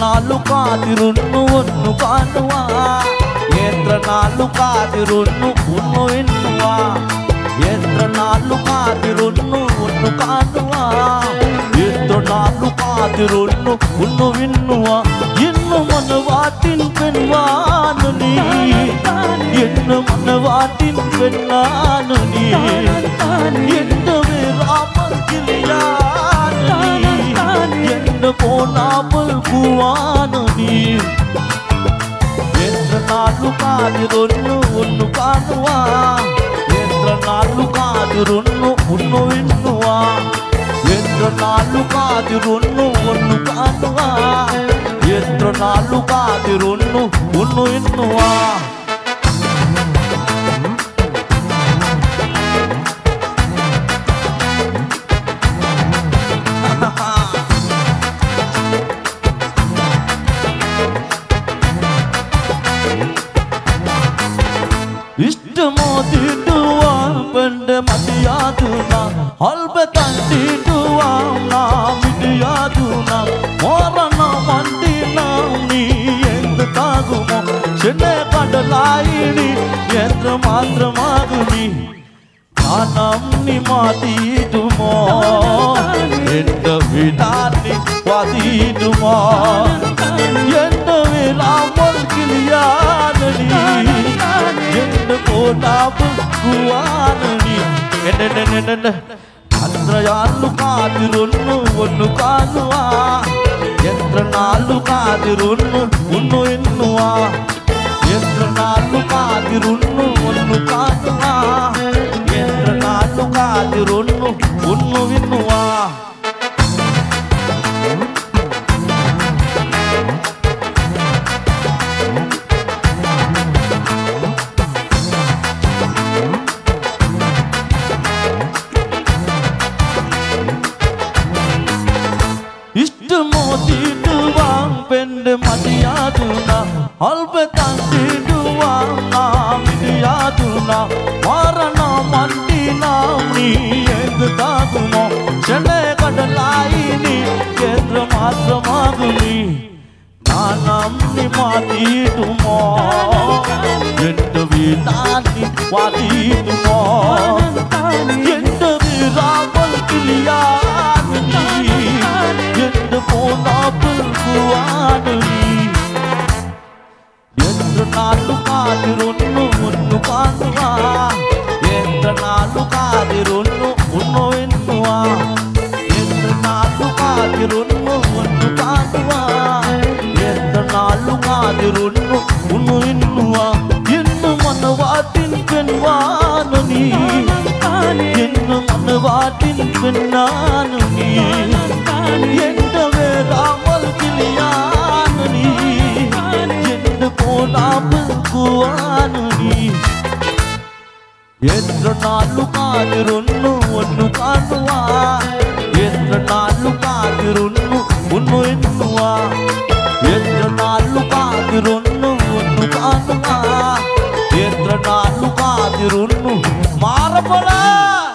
ನಾಳು ಕಾದಿರುನ್ನು one ಕಾಣುವ ಎತ್ರ ನಾಳು ಕಾದಿರುನ್ನು ಉನ್ನು ಎನ್ನುವ ಎತ್ರ ನಾಳು ಕಾದಿರುನ್ನು ಒನ್ನು ಕಾಣುವ ಎತ್ರ ನಾಳು ಕಾದಿರುನ್ನು ಉನ್ನು ಎನ್ನುವ ಇನ್ನು ಮನವಾಟಿನ್ பெண்வானு நீ என்ன மனவாட்டின் பெண்ணானு நீ என்ன வேறாமல் கிளியானு நீ என்ன போனாமல் பூவானு நீ என்ற நாளு காதிரொன்னு ஒன்னு காணுவா என்ற நாளு காதிரொன்னு ஒன்னு விண்ணுவா என்ற நாளு காதிரொன்னு ஒன்னு காணுவா என்ற நாளு காதிரொன்னு ஒன்னு விண்ணுவா ಇಷ್ಟಮೋದಿಡುವ ಪಂಡ ಮದಿಯಾದು ನಾ ಅಲ್ಬೆ ತಂದಿಡುವ ನಾ ಮಿಡಿಯಾದು ನಾ ಮೋರನ ಮಂದಿನ ನೀ ಎಂದು ತಾಗುಮೋ ಚೆನ್ನೆ ಕಡಲಾಯಿಡಿ ಎಂದು ಮಾತ್ರಮಾಗು ನೀ ನಾನಮ್ಮಿ ಮಾತಿಡುಮೋ ಎಂದ ವಿಧಾನಿ ವಾದಿಡುಮೋ ಎಂದ ವಿರಾಮಲ್ ಕಿಲಿಯಾನಡಿ ಎಂದು ಕೋಟಾಪು ಕುವಾನಡಿ ಎನ್ನೆನ್ನೆನ್ನೆನ್ನೆ చంద్రయాళ్ళు కాదిరున్ను ఒన్ను కానువా యంత్రనాళ్ళు కాదిరున్ను ఉన్ను ఎన్నువా యంత్రనాళ్ళు కాదిరున్ను ఒన్ను కానువా యంత్రనాళ్ళు కాదిరున్ను ఉన్ను విన్నువా ഇഷ്ടമോതിടുവാൻ പെണ്ണ് മതിയാതുന അൽപ തണ്ടിടുവാൻ നാം ഇടിയാതുന മരണ മണ്ടിന നീ എന്ത് താകുമോ ചെണ്ണ കടലായി നീ കേന്ദ്ര മാത്രമാകു നീ നാനമ്മി മാറ്റിയിടുമോ എന്റെ വീടാനി വാതിയിടുമോ എന്റെ വീരാമൽ കിളിയാനു നീ എന്റെ പോനാപ്പിൽ കുവാനു നീ ఎంత నాళ్ళు కాదిరున్ను మున్ను కానువా ఎంత నాళ్ళు కాదిరున్ను ఉన్ను ఎన్నువా ఎంత నాళ్ళు కాదిరున్ను మున్ను కానువా ఎంత నాళ్ళు కాదిరున్ను ఉన్ను ఎన్నువా ఎన్ను మనవాటిన్ పెన్వాను నీ ఎన్ను మనవాటిన్ పెన్నాను నీ ఎండ వేరామల్ కిలియాను నీ ಎಂದು ಪೋನಾಪು ಕುವಾನು ನೀ ಎದ್ರ ನಾಳು ಕಾದಿರುನ್ನು ಒನ್ನು ಕಾಣುವ ಎದ್ರ ನಾಳು ಕಾದಿರುನ್ನು ಒನ್ನು ಎನ್ನುವ ಎದ್ರ ನಾಳು ಕಾದಿರುನ್ನು ಒನ್ನು ಕಾಣುವ ಎದ್ರ ನಾಳು ಕಾದಿರುನ್ನು ಮಾರಪಡ